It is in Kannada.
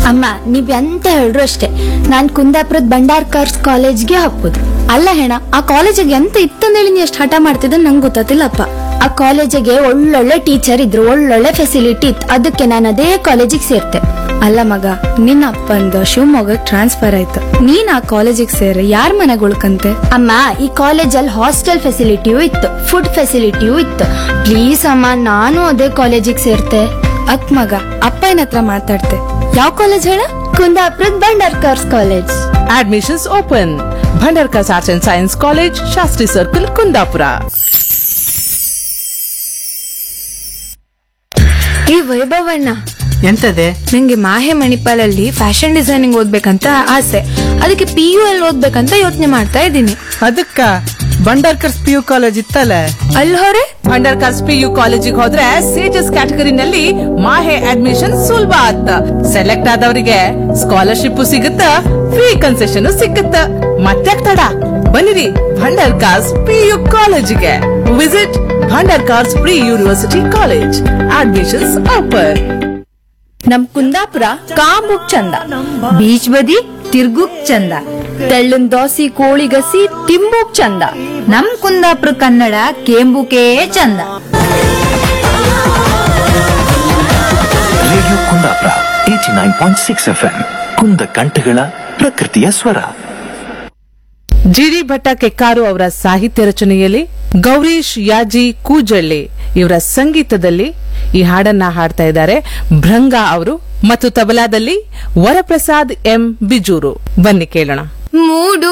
ಅಮ್ಮ ನೀವ್ ಎಂತ ಹೇಳ್ರು ಅಷ್ಟೇ ನಾನ್ ಕುಂದಾಪುರದ ಭಂಡಾರ್ಕರ್ಸ್ ಕಾಲೇಜ್ಗೆ ಹಾಕ್ಬೋದು ಅಲ್ಲ ಹೆಣ ಆ ಕಾಲೇಜಿಗೆ ಎಂತ ಇತ್ತಂದೇಳಿ ನೀ ಎಷ್ಟು ಹಠ ಮಾಡ್ತಿದ್ದ ನಂಗೆ ಗೊತ್ತಿಲ್ಲಪ್ಪ ಆ ಕಾಲೇಜಿಗೆ ಒಳ್ಳೊಳ್ಳೆ ಟೀಚರ್ ಇದ್ರು ಒಳ್ಳೊಳ್ಳೆ ಫೆಸಿಲಿಟಿ ಇತ್ತು ಅದಕ್ಕೆ ನಾನು ಅದೇ ಕಾಲೇಜಿಗೆ ಸೇರ್ತೆ ಅಲ್ಲ ಮಗ ನಿನ್ನ ಅಪ್ಪಂದು ಶಿವಮೊಗ್ಗಕ್ಕೆ ಟ್ರಾನ್ಸ್ಫರ್ ಆಯ್ತು ನೀನ್ ಆ ಕಾಲೇಜಿಗೆ ಸೇರಿ ಯಾರ ಮನೆಗೆ ಉಳ್ಕಂತೆ ಅಮ್ಮ ಈ ಕಾಲೇಜಲ್ಲಿ ಹಾಸ್ಟೆಲ್ ಫೆಸಿಲಿಟಿಯೂ ಇತ್ತು ಫುಡ್ ಫೆಸಿಲಿಟಿಯೂ ಇತ್ತು ಪ್ಲೀಸ್ ಅಮ್ಮ ನಾನು ಅದೇ ಕಾಲೇಜಿಗೆ ಸೇರ್ತೆ ಅಕ್ ಮಗ ಅಪ್ಪನ ಹತ್ರ ಮಾತಾಡ್ತೆ ಯಾವ ಕಾಲೇಜ್ ಹೇಳ ಕುಂದಾಪುರದ Bhandarkars college admissions open Bhandarkars arts and science college Shastri circle Kundapura ಈ ವೈಭವಣ್ಣ ಎಂತದೆ ನಂಗೆ ಮಾಹೆ ಮಣಿಪಾಲಲ್ಲಿ ಫ್ಯಾಷನ್ ಡಿಸೈನಿಂಗ್ ಓದ್ಬೇಕಂತ ಆಸೆ ಅದಕ್ಕೆ ಪಿ ಯು ಅಲ್ಲಿ ಓದ್ಬೇಕಂತ ಯೋಚನೆ ಮಾಡ್ತಾ ಇದ್ದೀನಿ ಅದಕ್ಕ ಬಂಡಾರ್ಕರ್ಸ್ ಪಿ ಯು ಕಾಲೇಜ್ ಇತ್ತಲ್ಲ ಅಲ್ಲಿ ಹೊರೆ ಭಂಡಾರ್ಕರ್ಸ್ ಪಿ ಯು ಕಾಲೇಜಿಗೆ ಹೋದ್ರೆ ಸೇಜಸ್ ಕ್ಯಾಟಗರಿನಲ್ಲಿ ಮಾಹೆ ಅಡ್ಮಿಷನ್ ಸುಲಭ ಆತ್ತ ಸೆಲೆಕ್ಟ್ ಆದವರಿಗೆ ಸ್ಕಾಲರ್ಶಿಪ್ ಸಿಗುತ್ತ ಫ್ರೀ ಕನ್ಸೆಷನ್ ಸಿಗುತ್ತ ಮತ್ತೆ ತಡ ಬನ್ನಿರಿ ಭಂಡಾರ್ಕಾಸ್ ಪಿ ಯು ಕಾಲೇಜಿಗೆ visit Bhandarkars pre university college admissions open ನಮ್ ಕುಂದಾಪುರ ಕಾಂಬುಕ್ ಚಂದ ಬೀಚ್ ಬದಿ ತಿರ್ಗುಕ್ ಚಂದ ತೆಳ್ಳನ್ ದೋಸಿ ಕೋಳಿ ಗಸಿ ತಿಂಬುಕ್ ಚಂದ ನಮ್ ಕುಂದಾಪುರ ಕನ್ನಡ ಕೇಂಬುಕೇ ಚಂದ radio Kundapura eighty nine point six F M ಕುಂದ ಕಂಠಗಳ ಪ್ರಕೃತಿಯ ಸ್ವರ ಜಿಡಿ ಭಟ್ಟ ಕೆಕ್ಕಾರು ಅವರ ಸಾಹಿತ್ಯ ರಚನೆಯಲ್ಲಿ ಗೌರೀಶ್ ಯಾಜಿ ಕೂಜಳ್ಳಿ ಇವರ ಸಂಗೀತದಲ್ಲಿ ಈ ಹಾಡನ್ನ ಹಾಡ್ತಾ ಇದ್ದಾರೆ ಭೃಂಗ ಅವರು ಮತ್ತು ತಬಲಾದಲ್ಲಿ ವರಪ್ರಸಾದ್ ಎಂ ಬಿಜೂರು ಬನ್ನಿ ಕೇಳೋಣ ಮೂಡು